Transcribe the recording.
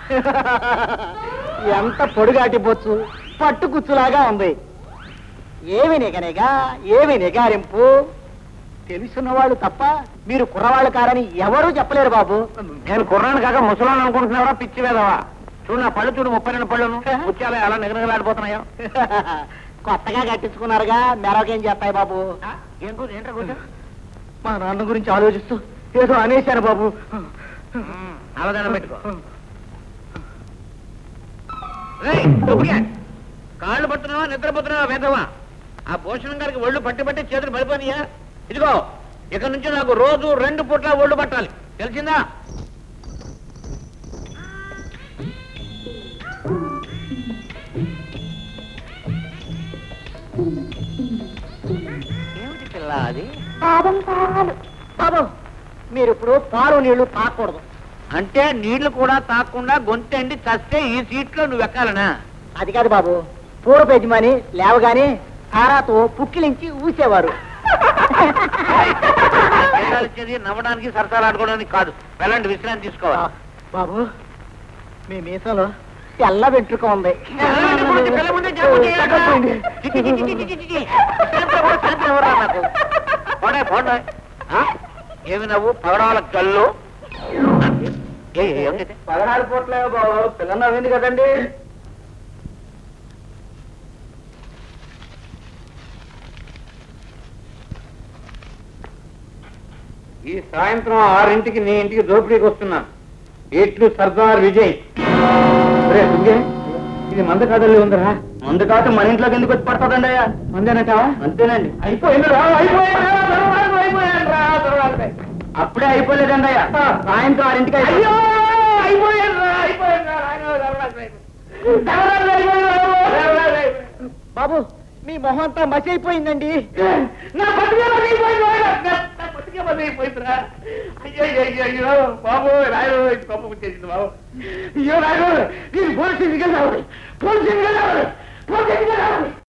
ఎంత పొడుగాటి బొచ్చు పట్టు కుచ్చులాగా ఉంది ఏమి నిగనిగా ఏమి నిగారింపు తెలుసున్న వాళ్ళు తప్ప మీరు కుర్రవాళ్ళు కారని ఎవరూ చెప్పలేరు బాబు నేను కుర్రాను కాక ముసలాన్ని అనుకుంటున్నావా పిచ్చి వేదవా చూడు నా పళ్ళు చూడు ముప్పై రెండు పళ్ళును ముత్యాలు ఎలా నిగనగలాడిపోతున్నాయో కొత్తగా కట్టించుకున్నారుగా మెరవకేం చేస్తాయి బాబు ఏం కూర్చో, ఏంట్రా కూర్చో? మా నాన్న గురించి ఆలోచిస్తూ ఏదో అనేశాను బాబు ఉమ్, అవధానం పెట్టుకో రేయ్, దుబ్బుగా. కాళ్ళు పడుతున్నావా నిద్రపోతున్నావా వేదవా ఆ భూషణం గారికి ఒళ్ళు పట్టి పట్టి చేతులు పడిపోయినాయా ఇదిగో ఇక నుంచి నాకు రోజు రెండు పూట్ల ఒళ్ళు పట్టాలి తెలిసిందా ఏమిటి పిల్ల అది పాదం పాలు బాబు మీరు ఇప్పుడు పాలు నీళ్లు తాకూడదు అంటే నీళ్లు కూడా తాకుండా గొంతెండి చస్తే ఈ సీట్లో నువ్వు ఎక్కాలనా అది కాదు బాబు పూర్వ యజమాని లేవగానే తారాతో పుక్కిలించి ఊసేవారు వేదాలిచ్చేది నవ్వడానికి సరసాలు ఆడుకోవడానికి కాదు వెళ్ళండి విశ్రాంతి తీసుకోవాలి బాబు మీ మీసలో తెల్ల వెంట్రుక ఉంది పిల్ల ముందే చెప్పండి. చి, చి, చి, చి, చి, చి, చి, చి. విశ్రాంతి కూడా శాంతి ఎవరా నాకు? పోనీ, పోనీ. ఆ? ఏమి నవ్వు పగడాల కళ్ళు ఏ, ఏ, ఏమిటి? పదహారు పూట్లే బాబు పిల్ల నవ్వింది కదండి ఈ సాయంత్రం ఆరింటికి నీ ఇంటికి దోపిడీకి వస్తున్నాను ఎట్లు సర్దార్ విజయ్ రే దుర్గే ఇది మంద కాదల్లి ఉందిరా ముందు కాదు మన ఇంట్లోకి ఎందుకు వచ్చి పడుతుందండి అయ్యా అంతేనటావా అంతేనండి అయిపోయింది రా అయిపోయింది రా, దొరగాడు అయిపోయాడు రా, దొరగాడు. అప్పుడే అయిపోలేదండి అయ్యా సాయంత్రం ఆరింటికి అయ్యో అయిపోయాడు రా, అయిపోయాడు రా, నాయనో, దొరగాడు అయిపోయాడు. దొరగాడు అయిపోయాడు, దొరగాడు అయిపోయాడు. బాబు మీ మొహం అంతా మసి అయిపోయిందండి నా బతికే బతికిపోయింది రా, నా- నా బతికే బతికిపోయిందిరా. అయ్యో అయ్యో, అయ్యో అయ్యో బాబు రాయో ఇది గొప్ప వచ్చేసింది బాబు అయ్యో రాయో నేను పోలీసు ఇంటికి వెళ్ళాలి పోలీసు ఇంటికి వెళ్ళాలి పోలీసు ఇంటికి వెళ్ళాలి